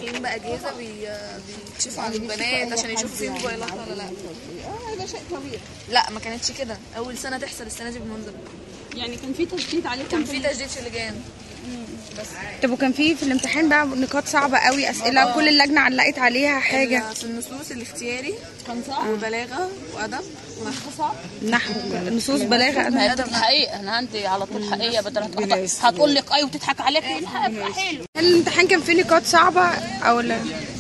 داخلين باجهزه بي... بيكشفوا عن البنات عشان يشوفوا فيه موبايلات ولا لا اه ده شيء طبيعي لا ما كانتش كده اول سنه تحصل السنه دي بالمنظر ده. يعني كان في تشديد عليكم كان في تجديد في اللجان طب وكان في في الامتحان بقى نقاط صعبة قوي أسئلة كل اللجنة علقت عليها حاجة في النصوص الاختياري كان صعب وبلاغه وادب ونحو صعب نحو نصوص بلاغة هي الحقيقة انا عندي على طول حقيقة بدل هتقطع- هتقول لك اي وتضحك عليك الحق يبقى حلو هل الامتحان كان فيه نقاط صعبة أو لا؟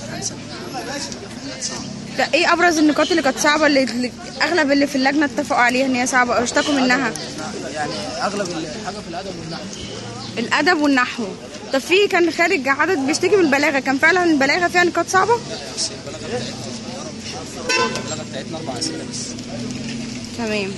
ده ايه ابرز النقاط اللي كانت صعبه اللي, اللي اغلب اللي في اللجنه اتفقوا عليها ان هي صعبه او اشتكوا منها يعني اغلب الحاجه في الادب والنحو الادب والنحو طب في كان خارج عدد بيشتكي من البلاغه كان فعلا البلاغه فيها نقاط صعبه البلاغه بتاعتنا اربع اسئله بس تمام